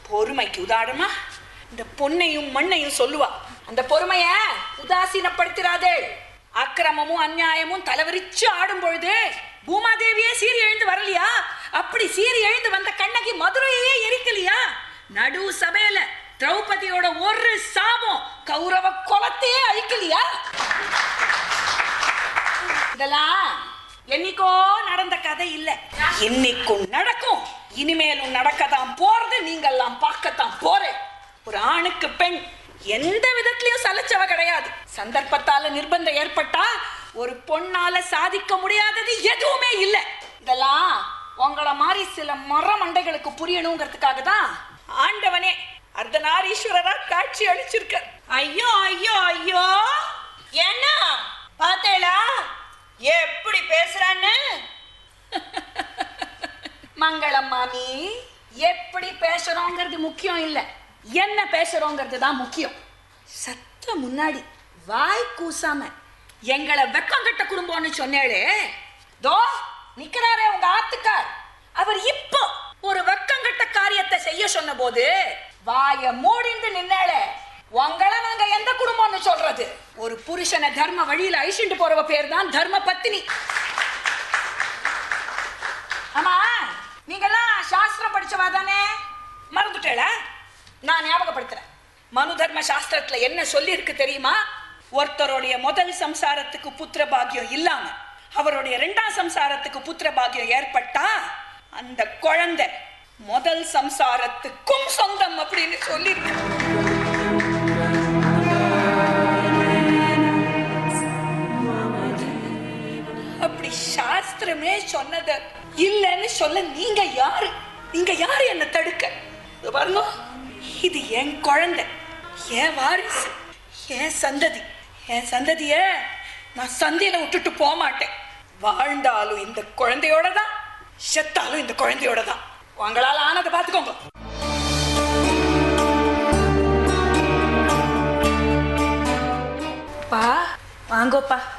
பொறுமைக்கு உதாரணமா இந்த பொன்னையும் மண்ணையும் சொல்லுவா அந்த பொறுமைய உதாசீனப்படுத்திராதே அக்கிரமமும் அநியாயமும் தலைவிரிச்சு ஆடும் பொழுது பூமாதேவியே சீறி எழுந்து வரலையா அப்படி சீறி எழுந்து வந்த கண்ணகி மதுரையே எரிக்கலையா நடு சபையில திரௌபதியோட ஒரு சாபம் கௌரவ குலத்தையே அழிக்கலையா இதெல்லாம் என்னைக்கோ நடந்த கதை இல்ல இன்னைக்கும் நடக்கும் இனிமேலும் நடக்கத்தான் போறது நீங்கெல்லாம் பார்க்கத்தான் போறேன் ஒரு ஆணுக்கு பெண் எந்த விதத்திலயும் சலைச்சவ கிடையாது சந்தர்ப்பத்தால நிர்பந்தம் ஏற்பட்டா ஒரு பொண்ணால சாதிக்க முடியாதது எதுவுமே இல்ல இதெல்லாம் உங்கள மாதிரி சில மர மண்டைகளுக்கு புரியணுங்கிறதுக்காக தான் ஆண்டவனே அர்த்தநாரீஸ்வரரா காட்சி அளிச்சிருக்க ஐயோ ஐயோ ஐயோ என்ன பார்த்தேளா எப்படி பேசுறான்னு மங்களம் மாமி எப்படி பேசுறோங்கிறது முக்கியம் இல்ல என்ன பேசுறோங்கிறது தான் முக்கியம் சத்த முன்னாடி வாய் கூசாம எங்களை வெக்கம் கட்ட குடும்பம்னு சொன்னேளே தோ நிக்கிறாரே உங்க ஆத்துக்கார் அவர் இப்போ ஒரு வெக்கம் கட்ட காரியத்தை செய்ய சொன்ன போது வாய மூடிந்து நின்னாளே உங்களை நாங்க எந்த குடும்பம்னு சொல்றது ஒரு புருஷனை தர்ம வழியில அழிச்சுட்டு போறவ பேர் தான் தர்ம பத்தினி ஆமா நீங்கெல்லாம் சாஸ்திரம் படிச்சவா தானே மறந்துட்டேல நான் ஞாபகப்படுத்துறேன் மனு தர்ம சாஸ்திரத்துல என்ன சொல்லி இருக்கு தெரியுமா ஒருத்தருடைய முதல் சம்சாரத்துக்கு புத்திர பாக்கியம் இல்லாம அவருடைய இரண்டாம் சம்சாரத்துக்கு புத்திர பாக்கியம் ஏற்பட்டா அந்த குழந்தை முதல் சம்சாரத்துக்கும் சொந்தம் அப்படின்னு சொல்லியிருக்கு அப்படி சாஸ்திரமே சொன்னத இல்லைன்னு சொல்ல நீங்க யாரு நீங்க யாரு என்ன தடுக்க இதோ பாருங்க இது என் குழந்தை என் வாரிசு என் சந்ததி என் சந்ததிய நான் சந்தையில விட்டுட்டு போக மாட்டேன் வாழ்ந்தாலும் இந்த குழந்தையோட தான் செத்தாலும் இந்த குழந்தையோட தான் உங்களால ஆனதை பார்த்துக்கோங்க பா வாங்கோப்பா